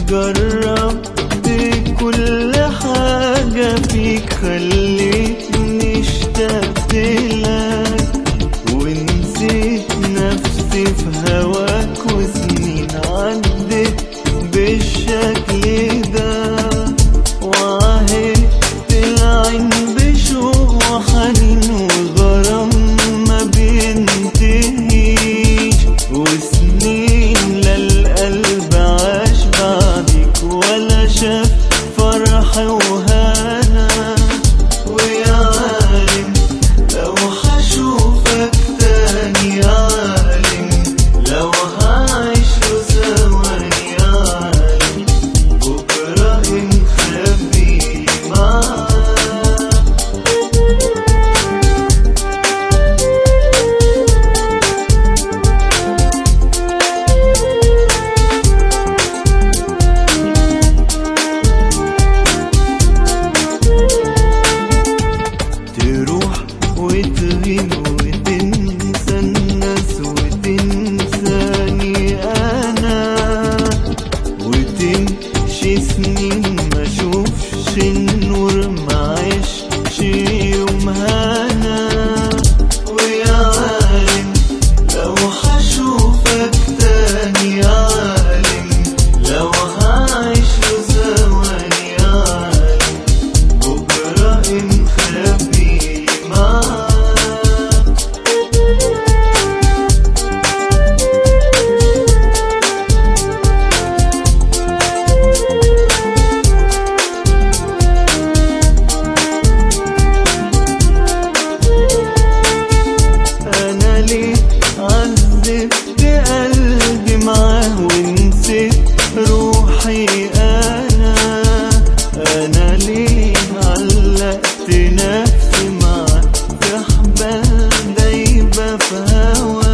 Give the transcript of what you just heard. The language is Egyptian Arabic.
جربت كل حاجة فيك خليتني اشتقت لك ونسيت نفسي في هواك وسنين عدت بالشكل ده وعهدت العين بشوق وحنين وغرام ما بينتهيش وسنين لا القلب عاش بعدك ولا شاف فرح وهنا ويا عالم لو حشوفك تاني يا عالم لو هعيش له ثواني يا عالم بكرة مخبي معاك تروح وتغيب وتنسى الناس وتنساني انا وتمشي سنين ما اشوفش النور ما عيش يوم هنا ويا عالم لو حشوفك تاني يا عالم لو هعيش له ثواني يا عالم بكرة مخبي معاك انا ليه عذبت قلبي معاه ونسيت روحي انا انا ليه علقت نفسي معاه في حبال دايبه في هوا